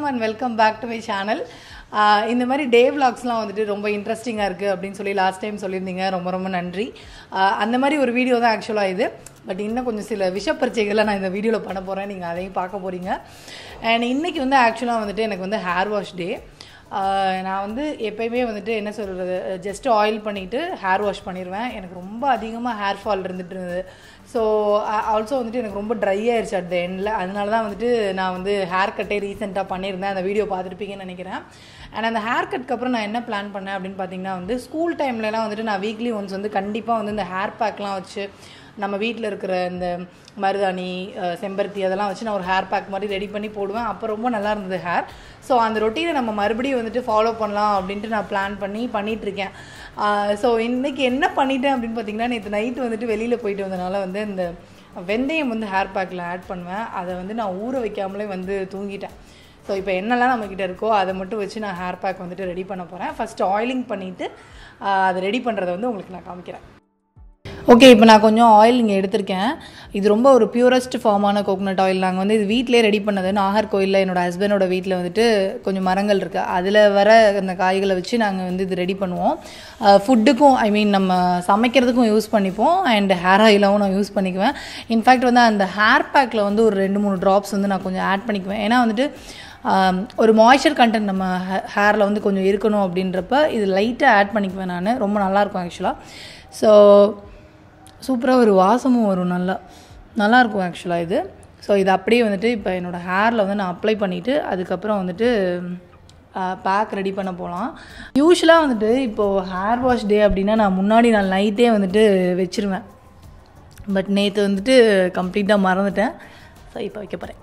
வணக்கம் and welcome back to my channel இந்த மாதிரி டே vlogsலாம் வந்துட்டு ரொம்ப இன்ட்ரெஸ்டிங்காக இருக்குது அப்படின்னு சொல்லி லாஸ்ட் டைம் சொல்லியிருந்தீங்க ரொம்ப ரொம்ப நன்றி ஆஹ் அந்த மாதிரி ஒரு வீடியோ தான் ஆக்சுவலாக இது பட் இன்னும் கொஞ்சம் சில விஷப்பரிச்சைகளை நான் இந்த வீடியோவில் பண்ண போகிறேன் நீங்கள் அதையும் பார்க்க போகிறீங்க அண்ட் இன்னைக்கு வந்து ஆக்சுவலாக வந்துட்டு எனக்கு வந்து ஹேர் வாஷ் டே நான் வந்து எப்பயுமே வந்துட்டு என்ன சொல்கிறது ஜஸ்ட் ஆயில் பண்ணிவிட்டு ஹேர் வாஷ் பண்ணிடுவேன் எனக்கு ரொம்ப அதிகமாக ஹேர் ஃபால் இருந்துட்டு இருந்தது ஸோ ஆல்சோ வந்துட்டு எனக்கு ரொம்ப ட்ரை ஆயிடுச்சு அட் த எண்டில் அதனால தான் வந்துட்டு நான் வந்து ஹேர் கட்டே ரீசெண்டாக பண்ணியிருந்தேன் அந்த வீடியோ பார்த்துருப்பீங்கன்னு நினைக்கிறேன் அண்ட் அந்த ஹேர் கட்க்கு அப்புறம் நான் என்ன பிளான் பண்ணேன் அப்படின்னு பார்த்தீங்கன்னா வந்து ஸ்கூல் டைம்லலாம் வந்துட்டு நான் வீக்லி ஒன்ஸ் வந்து கண்டிப்பாக வந்து இந்த ஹேர் பேக்லாம் வச்சு நம்ம வீட்டில் இருக்கிற இந்த மருதாணி அஹ், செம்பருத்தி அதெல்லாம் வச்சு நான் ஒரு ஹேர் பேக் மாதிரி ரெடி பண்ணி போடுவேன் அப்போ ரொம்ப நல்லா இருந்தது ஹேர் ஸோ அந்த ரொட்டீனை நம்ம மறுபடியும் வந்துட்டு ஃபாலோ பண்ணலாம் அப்படின்ட்டு நான் பிளான் பண்ணி பண்ணிகிட்ருக்கேன் ஸோ இன்றைக்கி என்ன பண்ணிட்டேன் அப்படின்னு பார்த்தீங்கன்னா நேற்று நைட்டு வந்துட்டு வெளியில் போயிட்டு வந்தனால வந்து இந்த வெந்தயம் வந்து ஹேர் பேக்கில் ஆட் பண்ணுவேன் அதை வந்து நான் ஊற வைக்காமலே வந்து தூங்கிட்டேன் ஸோ இப்போ என்னெல்லாம் நம்மக்கிட்ட இருக்கோ அதை மட்டும் வச்சு நான் ஹேர் பேக் வந்துட்டு ரெடி பண்ண போகிறேன் ஃபஸ்ட்டு ஆயிலிங் பண்ணிவிட்டு அதை ரெடி பண்ணுறதை வந்து உங்களுக்கு நான் காமிக்கிறேன் ஓகே இப்போ நான் கொஞ்சம் ஆயில் இங்கே எடுத்திருக்கேன் இது ரொம்ப ஒரு பியூரஸ்ட் ஃபார்மான கோகனட் ஆயில் நாங்கள் வந்து இது வீட்டிலே ரெடி பண்ணது நாகர்கோயிலில் என்னோட ஹஸ்பண்டோட வீட்டில் வந்துட்டு கொஞ்சம் மரங்கள் இருக்குது அதில் வர அந்த காய்களை வச்சு நாங்கள் வந்து இது ரெடி பண்ணுவோம் ஃபுட்டுக்கும் ஐ மீன் நம்ம சமைக்கிறதுக்கும் யூஸ் பண்ணிப்போம் அண்ட் ஹேர் ஆயிலாகவும் நான் யூஸ் பண்ணிக்குவேன் இன்ஃபேக்ட் வந்து அந்த ஹேர் பேக்கில் வந்து ஒரு ரெண்டு மூணு ட்ராப்ஸ் வந்து நான் கொஞ்சம் ஆட் பண்ணிக்குவேன் ஏன்னா வந்துட்டு ஆம், ஒரு மாய்ஸ்சர் கண்டென்ட் நம்ம ஹேரில் வந்து கொஞ்சம் இருக்கணும் அப்படின்றப்ப இது லைட்டாக ஆட் பண்ணிக்குவேன் நான் ரொம்ப நல்லாயிருக்கும் ஆக்சுவலாக ஸோ சூப்பராக ஒரு வாசமும் வரும் நல்லா நல்லாயிருக்கும் ஆக்சுவலாக இது ஸோ இது அப்படியே வந்துட்டு இப்போ என்னோடய ஹேரில் வந்து நான் அப்ளை பண்ணிவிட்டு அதுக்கப்புறம் வந்துட்டு பேக் ரெடி பண்ண போகலாம் யூஸ்வலாக வந்துட்டு இப்போது ஹேர் வாஷ் டே அப்படின்னா நான் முன்னாடி நாள் நைட்டே வந்துட்டு வச்சுருவேன் பட் நேற்று வந்துட்டு கம்ப்ளீட்டாக மறந்துட்டேன் ஸோ இப்போ வைக்க போகிறேன்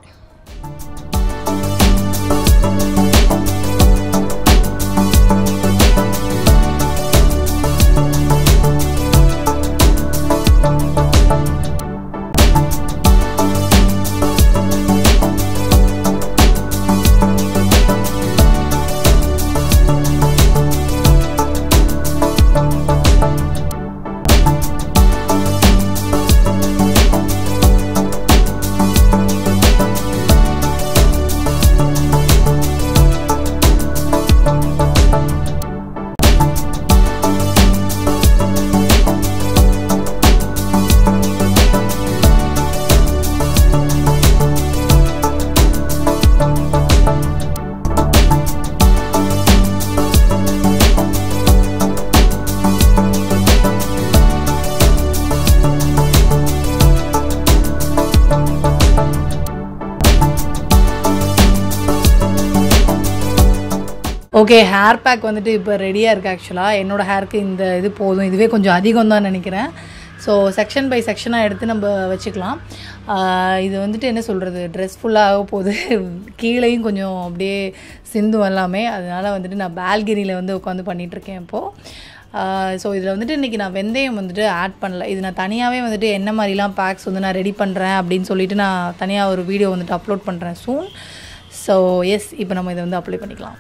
ஓகே ஹேர் பேக் வந்துட்டு இப்போ ரெடியாக இருக்குது ஆக்சுவலாக என்னோடய ஹேருக்கு இந்த இது போதும் இதுவே கொஞ்சம் அதிகம் தான் நினைக்கிறேன் ஸோ செக்ஷன் பை செக்ஷனாக எடுத்து நம்ம வச்சுக்கலாம் ஆஹ் இது வந்துட்டு என்ன சொல்கிறது ட்ரெஸ் ஃபுல்லாக போகுது கீழேயும் கொஞ்சம் அப்படியே சிந்தும் எல்லாமே அதனால் வந்துட்டு நான் பால்கனியில் வந்து உட்காந்து பண்ணிகிட்ருக்கேன் இப்போது ஸோ இதில் வந்துட்டு இன்றைக்கி நான் வெந்தயம் வந்துட்டு ஆட் பண்ணல இது நான் தனியாகவே வந்துட்டு என்ன மாதிரிலாம் பேக்ஸ் வந்து நான் ரெடி பண்ணுறேன் அப்படின்னு சொல்லிட்டு நான் தனியாக ஒரு வீடியோ வந்துட்டு அப்லோட் பண்ணுறேன் சூன் ஸோ எஸ் இப்போ நம்ம இதை வந்து அப்ளை பண்ணிக்கலாம்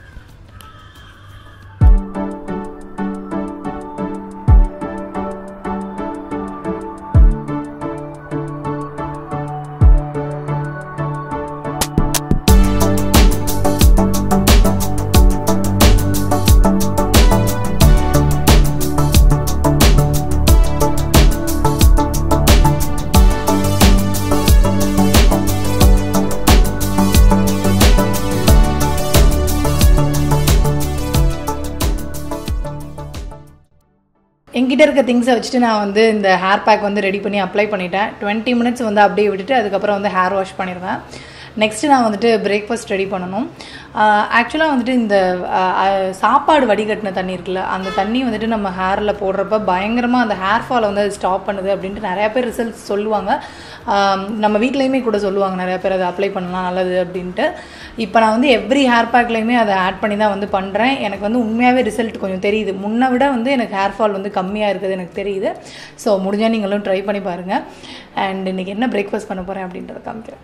என்கிட்ட இருக்க திங்ஸை வச்சுட்டு நான் வந்து இந்த ஹேர் பேக் வந்து ரெடி பண்ணி அப்ளை பண்ணிட்டேன் டுவெண்ட்டி மினிட்ஸ் வந்து அப்படியே விட்டுட்டு அதுக்கப்புறம் வந்து ஹேர் வாஷ் பண்ணிடுவேன் நெக்ஸ்ட்டு நான் வந்துட்டு பிரேக்ஃபாஸ்ட் ரெடி பண்ணணும் ஆக்சுவலாக வந்துட்டு இந்த ஆஹ், ஆஹ், சாப்பாடு வடிகட்டின தண்ணி இருக்குல்ல அந்த தண்ணி வந்துட்டு நம்ம ஹேரில் போடுறப்ப பயங்கரமாக அந்த ஹேர் ஃபாலை வந்து அது ஸ்டாப் பண்ணுது அப்படின்ட்டு நிறைய பேர் ரிசல்ட்ஸ் சொல்லுவாங்க ஆம், நம்ம வீட்லேயுமே கூட சொல்லுவாங்க நிறைய பேர் அதை அப்ளை பண்ணலாம் நல்லது அப்படின்ட்டு இப்போ நான் வந்து எவ்ரி ஹேர் பேக்லேயுமே அதை ஆட் பண்ணி தான் வந்து பண்ணுறேன் எனக்கு வந்து உண்மையாகவே ரிசல்ட் கொஞ்சம் தெரியுது முன்னை விட வந்து எனக்கு ஹேர் ஃபால் வந்து கம்மியாக இருக்குது எனக்கு தெரியுது ஸோ முடிஞ்சால் நீங்களும் ட்ரை பண்ணி பாருங்கள் அண்ட் இன்றைக்கி என்ன பிரேக்ஃபாஸ்ட் பண்ண போகிறேன் அப்படின்றத காமிக்கிறேன்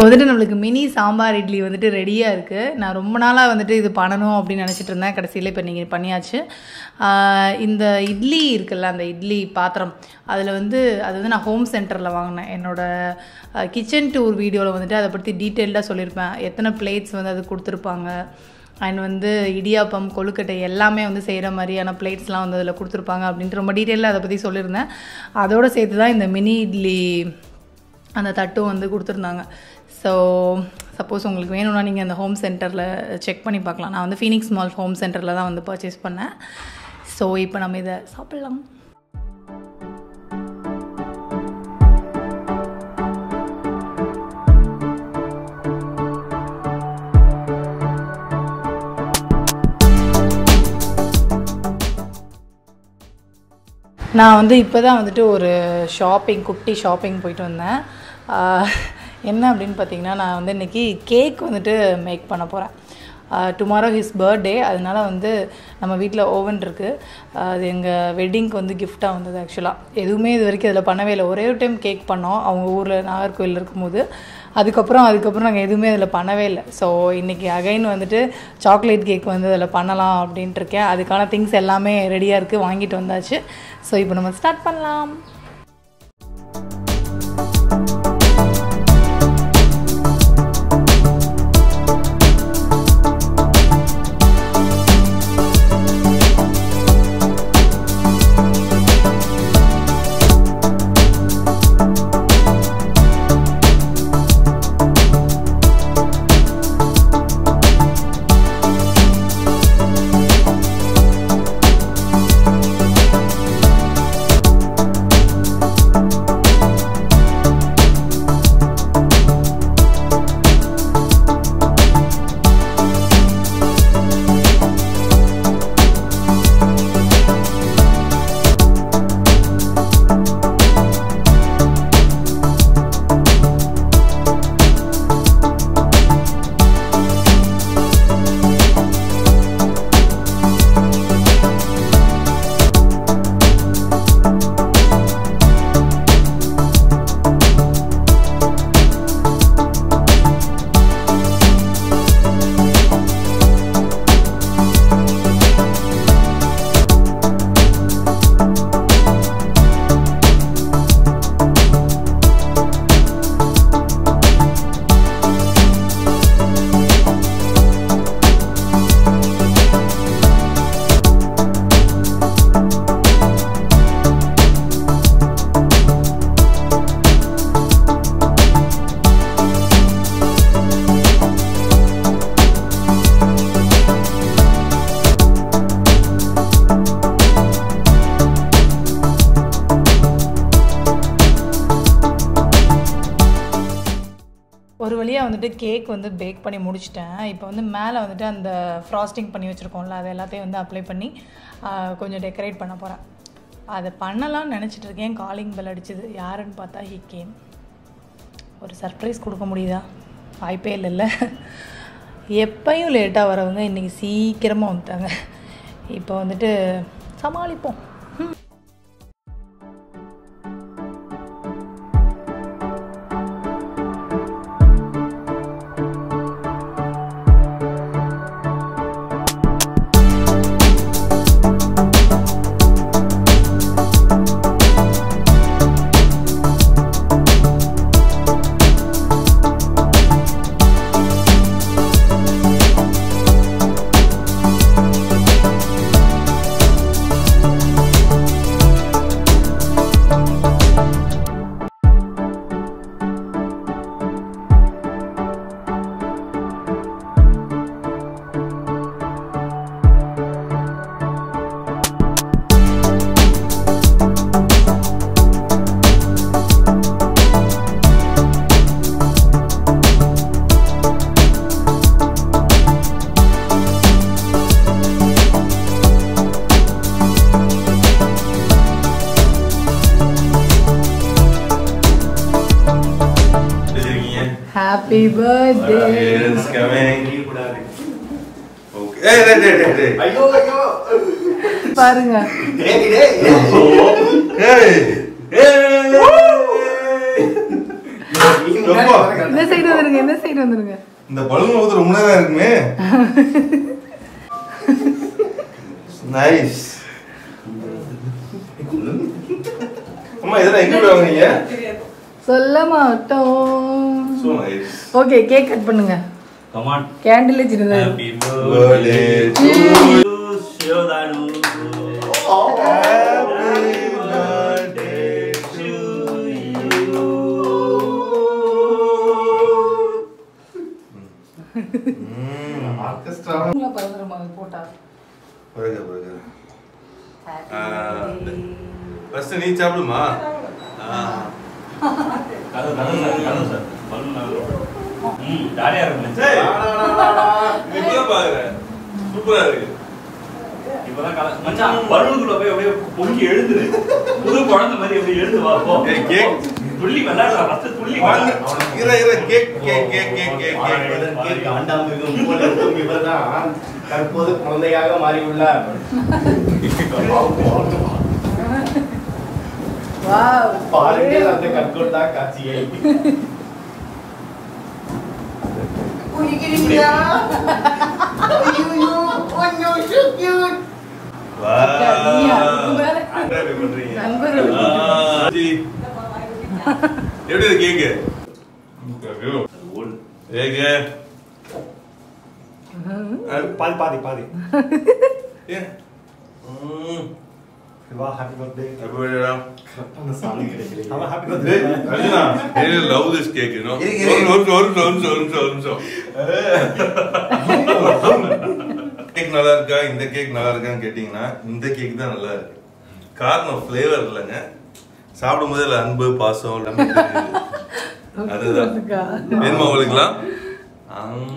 வந்துட்டு நம்மளுக்கு மினி சாம்பார் இட்லி வந்துட்டு ரெடியாக இருக்குது நான் ரொம்ப நாளாக வந்துட்டு இது பண்ணணும் அப்படின்னு நினச்சிட்டு இருந்தேன் கடைசியில் இப்போ நீங்கள் பண்ணியாச்சு ஆஹ் இந்த இட்லி இருக்குல்ல அந்த இட்லி பாத்திரம் அதில் வந்து அது வந்து நான் ஹோம் சென்டரில் வாங்கினேன் என்னோடய கிச்சன் டூர் வீடியோவில் வந்துட்டு அதை பற்றி டீட்டெயில்டாக சொல்லியிருப்பேன் எத்தனை பிளேட்ஸ் வந்து அது கொடுத்துருப்பாங்க அண்ட் வந்து இடியாப்பம் கொழுக்கட்டை எல்லாமே வந்து செய்கிற மாதிரியான பிளேட்ஸ்லாம் வந்து அதில் கொடுத்துருப்பாங்க அப்படின்ட்டு ரொம்ப டீட்டெயிலாக அதை பற்றி சொல்லியிருந்தேன் அதோடு சேர்த்து தான் இந்த மினி இட்லி அந்த தட்டும் வந்து கொடுத்துருந்தாங்க ஸோ சப்போஸ் உங்களுக்கு வேணும்னா நீங்கள் அந்த ஹோம் சென்டரில் செக் பண்ணி பார்க்கலாம் நான் வந்து ஃபீனிக்ஸ் மால் ஹோம் சென்டரில் தான் வந்து பர்ச்சேஸ் பண்ணேன் ஸோ இப்போ நம்ம இதை சாப்பிட்லாம் நான் வந்து இப்போ தான் வந்துட்டு ஒரு ஷாப்பிங் குட்டி ஷாப்பிங் போயிட்டு வந்தேன் ஆஹ் என்ன அப்படின்னு பார்த்தீங்கன்னா நான் வந்து இன்றைக்கி கேக் வந்துட்டு மேக் பண்ண போகிறேன் டுமாரோ ஹிஸ் பர்த்டே அதனால வந்து நம்ம வீட்டில் ஓவன் இருக்குது அது எங்கள் வெட்டிங்க்கு வந்து கிஃப்டாக வந்தது ஆக்சுவலாக எதுவுமே இது வரைக்கும் அதில் பண்ணவே இல்லை ஒரே ஒரு டைம் கேக் பண்ணோம் அவங்க ஊரில் நாகர்கோவில் இருக்கும்போது அதுக்கப்புறம் அதுக்கப்புறம் நாங்கள் எதுவுமே அதில் பண்ணவே இல்லை ஸோ இன்றைக்கி அகைன் வந்துட்டு சாக்லேட் கேக் வந்து அதில் பண்ணலாம் அப்படின்ட்டு இருக்கேன் அதுக்கான திங்ஸ் எல்லாமே ரெடியாக இருக்குது வாங்கிட்டு வந்தாச்சு ஸோ இப்போ நம்ம ஸ்டார்ட் பண்ணலாம் ஒரு வழியாக வந்துட்டு கேக் வந்து பேக் பண்ணி முடிச்சிட்டேன் இப்போ வந்து மேலே வந்துட்டு அந்த ஃப்ராஸ்டிங் பண்ணி வச்சுருக்கோம்ல அது எல்லாத்தையும் வந்து அப்ளை பண்ணி ஆஹ், கொஞ்சம் டெக்கரேட் பண்ண போகிறேன் அதை பண்ணலாம்னு நினச்சிட்டு இருக்கேன் காலிங் பெல் அடிச்சது யாருன்னு பார்த்தா ஹி கேம் ஒரு சர்ப்ரைஸ் கொடுக்க முடியுதா வாய்ப்பே இல்லைல்ல எப்பயும் லேட்டாக வரவங்க இன்றைக்கி சீக்கிரமாக வந்துட்டாங்க இப்போ வந்துட்டு சமாளிப்போம் ம். Happy birthday It's coming. Okay. Hey, hey, hey, hey, hey. ஐயோ ஐயோ பாருங்க டேய் டேய் Oh, hey. Hey. நீ முன்னாடி ரொம்ப. வர இந்த சைடு வந்துருங்க இந்த சைடு வந்துருங்க இந்த பலூன் ஊத்து ரொம்ப நேரம் இருக்குமே நைஸ் அம்மா இதெல்லாம் எங்க போய் வாங்குனீங்க சொல்ல மாட்டோம் so nice okay cake cut பண்ணுங்க Come on. கேண்டில் சின்னதா Happy Birthday birthday to to Shivadanu. Happy birthday to orchestra பறந்துருமா போட்டா வருக வருக ஃபர்ஸ்ட் நீ சாப்பிடுமா கதவு, கதவு சார், கதவு சார். balloon ஆகும். ம், ஜாலியா இருக்கும் சரி இப்பதான் பாக்குறேன் சூப்பரா இருக்கு இப்பதான் கல- மச்சான், balloon-குள்ள போய் அப்படியே பொங்கி எழுந்துரு. புது குழந்தை மாதிரி அப்படியே எழுந்து வா, போ. ஏய், cake. துள்ளி விளையாடுறா, first துள்ளி வாங்க. விளையாடு. இரு இரு cake cake cake cake cake cake cake ஆண்டாமிருகம் போல இருக்கும் இவர்தான் தற்போது குழந்தையாக மாறியுள்ளார் வாவ் பாருங்கள் அந்த கற்கொண்டா காட்சியை வா நீயா? இதுக்கு மேல? எப்படி பண்றீங்க நண்பர்கள். ஆ, ஜி. எப்படி இருக்கு கேக்கு ஒன். ஏங்க பாதி பாதி பாதி ஏ ம் Shiva happy birthday happy birthday டா. கரெக்டான சாமி கிடைக்கல ஆமா ஹாப்பி டேய், பர்த்டே அர்ஜுனா, I really love this cake, you know. இரு, இரு. ஒரு நிமிஷம், ஒரு நிமிஷம், ஒரு நிமிஷம், ஒரு நிமிஷம், ஒரு நிமிஷம். கேக் நல்லா இருக்கா இந்த கேக் நல்லா இருக்கான்னு கேட்டீங்கன்னா இந்த கேக் தான் நல்லா இருக்கு காரணம் ஃப்ளேவர் இல்லைங்க சாப்பிடும்போது அதுல அன்பு பாசம் எல்லாமே தெரியுது. அதுதான் வேணுமா உங்களுக்குலாம் ஆம்.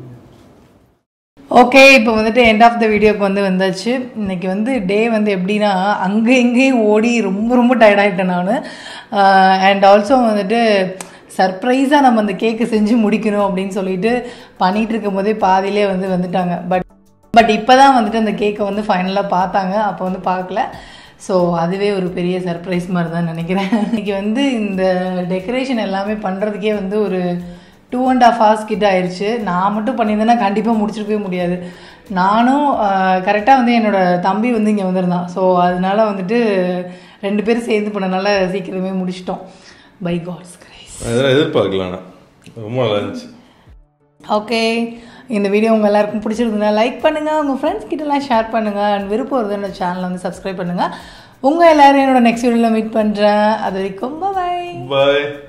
ஓகே இப்போ வந்துட்டு எண்ட் ஆஃப் த வீடியோக்கு வந்து வந்தாச்சு இன்னைக்கு வந்து டே வந்து எப்படின்னா அங்கே இங்கேயும் ஓடி ரொம்ப ரொம்ப டயர்ட் ஆகிட்டேன் நான் அண்ட் ஆல்சோ வந்துட்டு சர்ப்ரைஸாக நம்ம அந்த கேக்கு செஞ்சு முடிக்கணும் அப்படின்னு சொல்லிட்டு பண்ணிட்டு இருக்கும் போதே பாதியிலே வந்து வந்துட்டாங்க பட் பட் இப்போ தான் வந்துட்டு அந்த கேக்கை வந்து ஃபைனலாக பார்த்தாங்க அப்போ வந்து பார்க்கல ஸோ அதுவே ஒரு பெரிய சர்ப்ரைஸ் மாதிரி தான் நினைக்கிறேன் இன்னைக்கு வந்து இந்த டெக்கரேஷன் எல்லாமே பண்ணுறதுக்கே வந்து ஒரு டூ அண்ட் ஹாஃப் ஹவர்ஸ் கிட்ட ஆயிடுச்சு நான் மட்டும் பண்ணியிருந்தேன்னா கண்டிப்பாக முடிச்சிருக்கவே முடியாது நானும் கரெக்டாக வந்து என்னோட தம்பி வந்து இங்கே வந்திருந்தான் ஸோ அதனால வந்துட்டு ரெண்டு பேரும் சேர்ந்து பண்ணனால சீக்கிரமே முடிச்சிட்டோம் பை காட்ஸ் கிரைஸ் அதெல்லாம் எதிர்பார்க்கலாம் நான். ரொம்ப நல்லா இருந்துச்சு ஓகே இந்த வீடியோ உங்கள் எல்லாருக்கும் பிடிச்சிருந்தா லைக் பண்ணுங்கள் உங்கள் ஃப்ரெண்ட்ஸ் கிட்டலாம் ஷேர் பண்ணுங்கள் அண்ட் விருப்பம் வருது என்னோட சேனலை வந்து சப்ஸ்கிரைப் பண்ணுங்கள் உங்கள் எல்லாரும் என்னோட நெக்ஸ்ட் வீடியோவில் மீட் பண்ணுறேன் அது வரைக்கும் பாய் பாய்